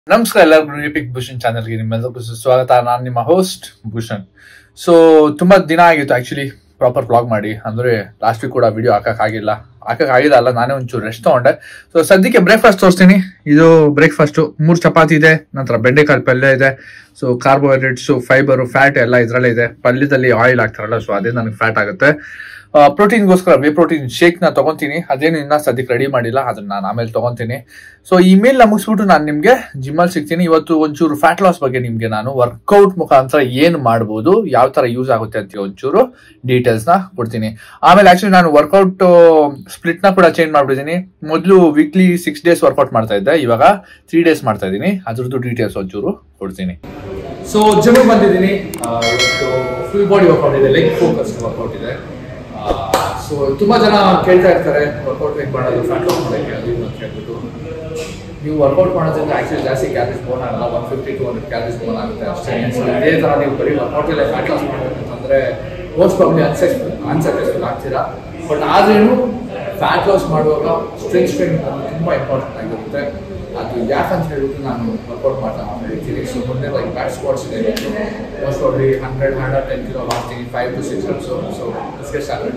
ನಮಸ್ಕಾರ ಎಲ್ಲರಿಗೂ ರಿಪಿಕ್ ಭೂಷಣ್ ಚಾನಲ್ಗೆ ನಿಮ್ಮೆಲ್ಲರಿಗೂ ಸುಸ್ವಾಗತ ನಾನು ನಿಮ್ಮ ಹೋಸ್ಟ್ ಭೂಷಣ್ ಸೊ ತುಂಬಾ ದಿನ ಆಗಿತ್ತು ಆಕ್ಚುಲಿ ಪ್ರಾಪರ್ ಬ್ಲಾಗ್ ಮಾಡಿ ಅಂದ್ರೆ ಲಾಸ್ಟ್ ವೀಕ್ ಕೂಡ ವಿಡಿಯೋ ಹಾಕಕ್ ಆಗಿಲ್ಲ ಹಾಕಕ್ ಆಗಿಲ್ಲ ಅಲ್ಲ ನಾನೇ ಒಂಚೂರು ರೆಸ್ಟ್ ತಗೊಂಡೆ ಸೊ ಸದ್ಯಕ್ಕೆ ಬ್ರೇಕ್ಫಾಸ್ಟ್ ತೋರಿಸ್ತೀನಿ ಇದು ಬ್ರೇಕ್ಫಾಸ್ಟ್ ಮೂರು ಚಪಾತಿ ಇದೆ ನಂತರ ಬೆಂಡೆಕಾಳು ಪಲ್ಯ ಇದೆ ಸೊ ಕಾರ್ಬೋಹೈಡ್ರೇಟ್ಸ್ ಫೈಬರ್ ಫ್ಯಾಟ್ ಎಲ್ಲ ಇದ್ರಲ್ಲೇ ಇದೆ ಪಲ್ಯದಲ್ಲಿ ಆಯಿಲ್ ಹಾಕ್ತಾರಲ್ಲ ಸೊ ಅದೇ ನನಗೆ ಫ್ಯಾಟ್ ಆಗುತ್ತೆ ಪ್ರೋಟೀನ್ಗೋಸ್ಕರ ವೇ ಪ್ರೋಟೀನ್ ಶೇಕ್ ನ ತಗೊಂತೀನಿ ಅದೇನು ಇನ್ನ ಸದ್ಯಕ್ಕೆ ರೆಡಿ ಮಾಡಿಲ್ಲ ಅದನ್ನ ನಾನು ಆಮೇಲೆ ತಗೊಂತೀನಿ ಸೊ ಇಮೇಲ್ ನ ಮುಗಿಸ್ಬಿಟ್ಟು ನಾನು ನಿಮ್ಗೆ ಜಿಮ್ ಅಲ್ಲಿ ಸಿಗ್ತೀನಿ ಇವತ್ತು ಒಂಚೂರು ಫ್ಯಾಟ್ ಲಾಸ್ ಬಗ್ಗೆ ನಿಮ್ಗೆ ನಾನು ವರ್ಕೌಟ್ ಮುಖಾಂತರ ಏನ್ ಮಾಡ್ಬೋದು ಯಾವ ತರ ಯೂಸ್ ಆಗುತ್ತೆ ಅಂತ ಒಂಚೂರು ಡೀಟೇಲ್ಸ್ ನ ಕೊಡ್ತೀನಿ ಆಮೇಲೆ ಆಕ್ಚುಲಿ ನಾನು ವರ್ಕೌಟ್ ಸ್ಪ್ಲಿಟ್ ನ ಕೂಡ ಚೇಂಜ್ ಮಾಡ್ಬಿಟ್ಟಿದ್ದೀನಿ ಮೊದಲು ವೀಕ್ಲಿ ಸಿಕ್ಸ್ ಡೇಸ್ ವರ್ಕೌಟ್ ಮಾಡ್ತಾ ಇದ್ದೆ ಇವಾಗ ತ್ರೀ ಡೇಸ್ ಮಾಡ್ತಾ ಇದ್ದೀನಿ ಅದ್ರದ್ದು ಡೀಟೇಲ್ಸ್ ಒಂಚೂರು ಕೊಡ್ತೀನಿ ಸೊ ಜಿಮ್ ಬಂದಿದ್ದೀನಿ ಇವತ್ತು ಫುಲ್ ಬಾಡಿ ವರ್ಕೌಟ್ ಇದೆ ಲೆಗ್ ಫೋಕಸ್ ವರ್ಕೌಟ್ ಇದೆ ಸೊ ತುಂಬಾ ಜನ ಕೇಳ್ತಾ ಇರ್ತಾರೆ ವರ್ಕೌಟ್ ಹೇಗೆ ಮಾಡೋದು ಫ್ಯಾಟ್ ಲಾಸ್ ಮಾಡೋಕ್ಕೆ ಅದು ಇದು ಅಂತ ಹೇಳ್ಬಿಟ್ಟು ನೀವು ವರ್ಕೌಟ್ ಮಾಡೋದ್ರಿಂದ ಆಕ್ಚುಲಿ ಜಾಸ್ತಿ ಕ್ಯಾಲರೀಸ್ ಬೋನ್ ಆಗಲ್ಲ one fifty to hundred calories burn ಆಗುತ್ತೆ ಅಷ್ಟೇ ಸೊ ಇದೇ ಥರ ನೀವು ಬರೀ ವರ್ಕೌಟಲ್ಲೇ ಫ್ಯಾಟ್ ಲಾಸ್ ಮಾಡಬೇಕಂತಂದ್ರೆ ಮೋಸ್ಟ್ ಪ್ರಾಬ್ಲಿ ಅನ್ಸೆಕ್ಸ್ ಅನ್ಸಕ್ಸೆಸ್ಫುಲ್ ಆಗ್ತೀರಾ ಬಟ್ ಆದ್ರೇನು ಫ್ಯಾಟ್ ಲಾಸ್ ಮಾಡುವಾಗ ಸ್ಟ್ರೆಂತ್ ಸ್ಟ್ರೆಂತ್ ತುಂಬ ಇಂಪಾರ್ಟೆಂಟ್ ಆಗಿರುತ್ತೆ ಅದು ಯಾಕಂತ ಹೇಳ್ಬಿಟ್ಟು ನಾನು ವರ್ಕೌಟ್ ಮಾಡ್ತಾ ಹೇಳ್ತೀನಿ ಸೊ ಮುಂದೆ ಲೈಕ್ ಬ್ಯಾಟ್ ಸ್ಪಾಟ್ಸ್ ಇದೆ most probably hundred hundred ten kilo ಮಾಡ್ತೀನಿ five to six so so let's start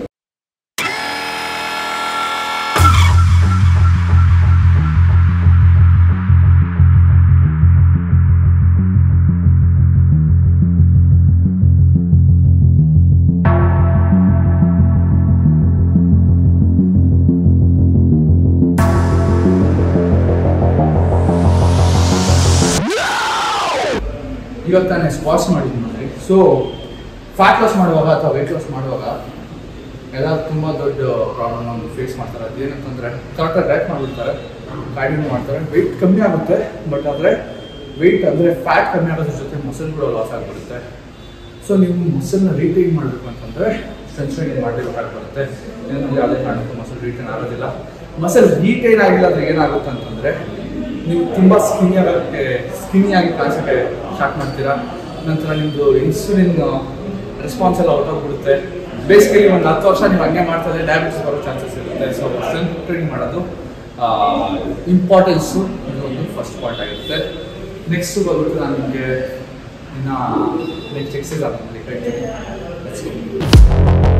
ಇವಾಗ ತಾನೇ ಸ್ಕ್ವಾಶ್ ಮಾಡಿದ್ದೀನಿ ನೋಡ್ರಿ ಸೊ ಫ್ಯಾಟ್ ಲಾಸ್ ಮಾಡುವಾಗ ಅಥವಾ ವೆಯ್ಟ್ ಲಾಸ್ ಮಾಡುವಾಗ ಎಲ್ಲ ತುಂಬ ದೊಡ್ಡ ಪ್ರಾಬ್ಲಮ್ ಒಂದು ಫೇಸ್ ಮಾಡ್ತಾರೆ ಅದೇನಂತಂದ್ರೆ ಕರೆಕ್ಟಾಗಿ ಡಯಟ್ ಮಾಡಿಬಿಡ್ತಾರೆ ಕಾರ್ಡಿನೂ ಮಾಡ್ತಾರೆ ವೆಯ್ಟ್ ಕಮ್ಮಿ ಆಗುತ್ತೆ ಬಟ್ ಆದರೆ ವೆಯ್ಟ್ ಅಂದರೆ ಫ್ಯಾಟ್ ಕಮ್ಮಿ ಆಗೋದ್ರ ಜೊತೆ ಮಸಲ್ ಕೂಡ ಲಾಸ್ ಆಗಿಬಿಡುತ್ತೆ ಸೊ ನೀವು ಮಸಲ್ನ ರೀಟೈನ್ ಮಾಡಬೇಕು ಅಂತಂದರೆ ಸ್ಟ್ರೆಂತ್ ಮಾಡಬೇಕಾಗಿ ಬರುತ್ತೆ ಏನಂದ್ರೆ ಯಾವುದೇ ಕಾರಣಕ್ಕೂ ಮಸಲ್ ರೀಟೈನ್ ಆಗೋದಿಲ್ಲ ಮಸಲ್ ರೀಟೈನ್ ಆಗಿಲ್ಲ ಅಂದ್ರೆ ಏನಾಗುತ್ತೆ ಅಂತಂದರೆ ನೀವು ತುಂಬ ಸ್ಕಿನಿ ಆಗೋಕ್ಕೆ ಸ್ಕಿನಿ ಆಗಿ ಕಾಣಿಸೋಕ್ಕೆ ಸ್ಟಾರ್ಟ್ ಮಾಡ್ತೀರಾ ನಂತರ ನಿಮ್ಮದು ಇನ್ಸುಲಿನ್ ರೆಸ್ಪಾನ್ಸ್ ಎಲ್ಲ ಹೊರಟೋಗ್ಬಿಡುತ್ತೆ ಬೇಸಿಕಲಿ ಒಂದು ಹತ್ತು ವರ್ಷ ನೀವು ಹಂಗೆ ಮಾಡ್ತಾ ಇದ್ರೆ ಡಯಾಬಿಟಿಸ್ ಬರೋ ಚಾನ್ಸಸ್ ಇರುತ್ತೆ ಸೊ ಸ್ಟ್ರೆಂತ್ ಟ್ರೈನಿಂಗ್ ಮಾಡೋದು ಇಂಪಾರ್ಟೆನ್ಸು ಇದು ಒಂದು ಫಸ್ಟ್ ಪಾಯಿಂಟ್ ಆಗಿರುತ್ತೆ ನೆಕ್ಸ್ಟ್ ಬಂದ್ಬಿಟ್ಟು ನಾನು ನಿಮಗೆ ಇನ್ನು ನೆಕ್ಸ್ಟ್ ಎಕ್ಸೈಸ್ ಆದ್ಮೇಲೆ ಹೇಳ್ತೀನಿ Let's go.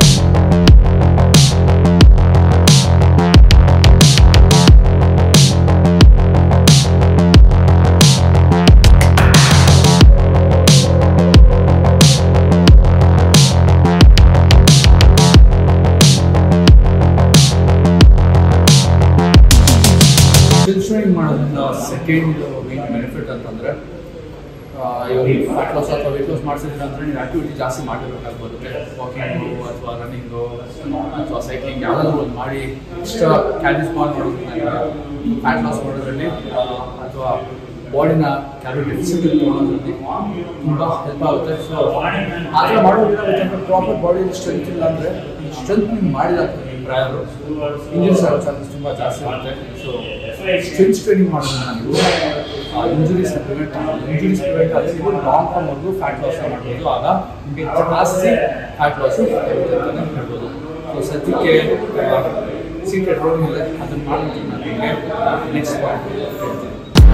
ಟ್ರೈನಿಂಗ್ ಮಾಡೋದ್ರಿಂದ ಸೆಕೆಂಡ್ ಮೇನ್ ಬೆನಿಫಿಟ್ ಅಂತಂದ್ರೆ ಆ, ಇವಾಗ ನೀವು ಫ್ಯಾಟ್ ಲಾಸ್ ಅಥವಾ ವೆಯ್ಟ್ ಲಾಸ್ ಮಾಡ್ಸಿದ್ರೆ ಅಂದ್ರೆ ನೀವು ಆಕ್ಟಿವಿಟಿ ಜಾಸ್ತಿ ಮಾಡಬೇಕಾಗ್ಬರುತ್ತೆ ವಾಕಿಂಗು ಅಥವಾ ರನ್ನಿಂಗು ಅಥವಾ ಸೈಕ್ಲಿಂಗ್ ಯಾವುದಾದ್ರೂ ಒಂದು ಮಾಡಿ ಇಷ್ಟ ಕ್ಯಾಲರೀಸ್ ಬಾಲ್ ಮಾಡೋದ್ರಿಂದ ಫ್ಯಾಟ್ ಲಾಸ್ ಮಾಡೋದ್ರಲ್ಲಿ ಆ, ಅಥವಾ ಬಾಡಿನ ಕ್ಯಾಲರಿ ಡೆಫಿಸಿಟ್ ತೊಗೊಳೋದ್ರಲ್ಲಿ ತುಂಬ ಹೆಲ್ಪ್ ಆಗುತ್ತೆ ಸೊ ಆ ಥರ ಮಾಡೋದ್ರಿಂದ ಪ್ರಾಪರ್ ಬಾಡಿ ಸ್ಟ್ರೆಂತ್ ಇಲ್ಲ ಅಂದರೆ ಸ್ಟ್ರೆಂತ್ ನೀವು ಮಾಡಿದ ಪ್ರಯರು ಇಂಜುರೀಸ್ ಆಗೋ ಚಾನ್ಸಸ್ ತುಂಬ ಜಾಸ್ತಿ ಆಗುತ್ತೆ ಸೊ ಸ್ಟ್ರೆಂತ್ ಟ್ರೈನಿಂಗ್ ಮಾಡೋದ್ರಿಂದ ನೀವು ಇಂಜುರೀಸ್ ಪ್ರಿವೆಂಟ್ ಇಂಜುರೀಸ್ ಪ್ರಿವೆಂಟ್ ಆದರೆ ನೀವು ಲಾಂಗ್ ಟರ್ಮ್ ವರ್ಗು ಫ್ಯಾಟ್ ಲಾಸ್ ಮಾಡ್ಬೋದು ಆಗ ನಿಮಗೆ ಜಾಸ್ತಿ ಫ್ಯಾಟ್ ಲಾಸ್ ಅಂತಲೇ ಹೇಳ್ಬೋದು ಸೊ ಸದ್ಯಕ್ಕೆ ಸೀಕ್ರೆಟ್ ರೋಡ್ ಇದೆ ಅದನ್ನು ಮಾಡ್ತೀನಿ ನಾನು ನಿಮಗೆ ನೆಕ್ಸ್ಟ್ ಪಾಯಿಂಟ್ ಹೇಳ್ತೀನಿ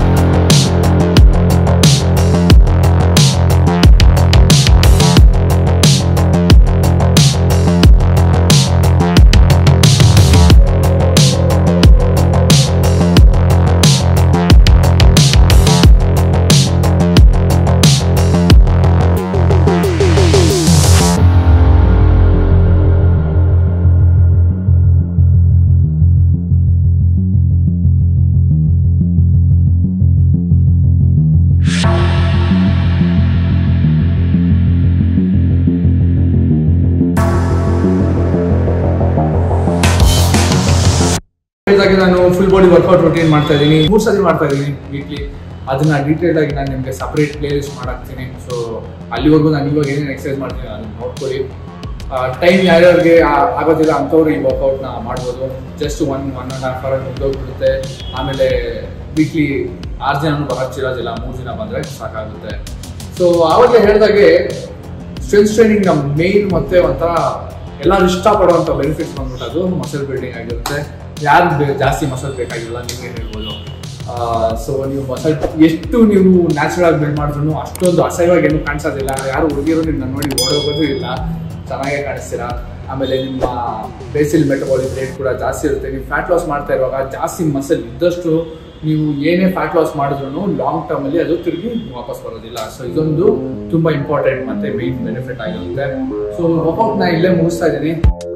ಇದಾಗಿ ನಾನು ಫುಲ್ ಬಾಡಿ ವರ್ಕೌಟ್ ರೊಟೀನ್ ಮಾಡ್ತಾ ಇದ್ದೀನಿ ಮೂರು ಸತಿ ಮಾಡ್ತಾ ಇದ್ದೀನಿ ವೀಕ್ಲಿ ಅದನ್ನ ಡೀಟೇಲ್ ಆಗಿ ನಾನು ನಿಮಗೆ ಸಪ್ರೇಟ್ ಪ್ಲೇ ಲಿಸ್ಟ್ ಮಾಡಾಕ್ತೀನಿ ಸೊ ಅಲ್ಲಿವರೆಗೂ ನಾನು ಇವಾಗ ಏನೇನು ಎಕ್ಸರ್ಸೈಸ್ ಮಾಡ್ತೀನಿ ಅದನ್ನ ನೋಡ್ಕೊಳ್ಳಿ ಟೈಮ್ ಯಾರ್ಯಾರಿಗೆ ಆ- ಆಗೋದಿಲ್ಲ ಅಂಥವ್ರು ಈ ವರ್ಕೌಟ್ನ ಮಾಡ್ಬೋದು just one one and half hour ಮುಗ್ದೋಗ್ಬಿಡುತ್ತೆ ಆಮೇಲೆ ವೀಕ್ಲಿ ಆರು ಜನನೂ ಬರೋಕ್ಕಿರೋದಿಲ್ಲ ಮೂರು ಜನ ಬಂದರೆ ಸಾಕಾಗುತ್ತೆ ಸೊ ಆವಾಗಲೇ ಹೇಳಿದಾಗೆ ಸ್ಟ್ರೆಂತ್ ಟ್ರೈನಿಂಗ್ ನಮ್ಮ ಮೇನ್ ಮತ್ತೆ ಒಂಥರ ಎಲ್ಲರೂ ಇಷ್ಟಪಡುವಂಥ ಬೆನಿಫಿಟ್ಸ್ ಬಂದ್ಬಿಟ್ಟು ಅದು ಮಸಲ್ ಬಿಲ್ಡಿಂಗ್ ಆಗಿರುತ್ತೆ ಯಾರು ಜಾಸ್ತಿ ಮಸಲ್ ಬೇಕಾಗಿಲ್ಲ ನೀವೇ ಹೇಳ್ಬೋದು ಸೊ ನೀವು ಮಸಲ್ ಎಷ್ಟು ನೀವು ನ್ಯಾಚುರಲ್ ಆಗಿ ಬಿಲ್ಡ್ ಮಾಡಿದ್ರು ಅಷ್ಟೊಂದು ಅಸಹ್ಯವಾಗಿ ಏನು ಕಾಣಿಸೋದಿಲ್ಲ ಯಾರು ಹುಡುಗಿರು ನಿಮ್ಮನ್ನ ನೋಡಿ ಓಡೋಗೋದು ಇಲ್ಲ ಚೆನ್ನಾಗೇ ಕಾಣಿಸ್ತೀರಾ ಆಮೇಲೆ ನಿಮ್ಮ ಬೇಸಿಲ್ ಮೆಟಬಾಲಿಕ್ ರೇಟ್ ಕೂಡ ಜಾಸ್ತಿ ಇರುತ್ತೆ ನೀವು ಫ್ಯಾಟ್ ಲಾಸ್ ಮಾಡ್ತಾ ಇರುವಾಗ ಜಾಸ್ತಿ ಮಸಲ್ ಇದ್ದಷ್ಟು ನೀವು ಏನೇ ಫ್ಯಾಟ್ ಲಾಸ್ ಮಾಡಿದ್ರು ಲಾಂಗ್ ಟರ್ಮ್ ಅಲ್ಲಿ ಅದು ತಿರುಗಿ ವಾಪಸ್ ಬರೋದಿಲ್ಲ ಸೊ ಇದೊಂದು ತುಂಬಾ ಇಂಪಾರ್ಟೆಂಟ್ ಮತ್ತೆ ಮೇನ್ ಬೆನಿಫಿಟ್ ಆಗಿರುತ್ತೆ ಸೊ ವರ್ಕೌಟ್ ನ ಇಲ್ಲೇ ಮುಗಿಸ್ತಾ ಇದ್ದೀನಿ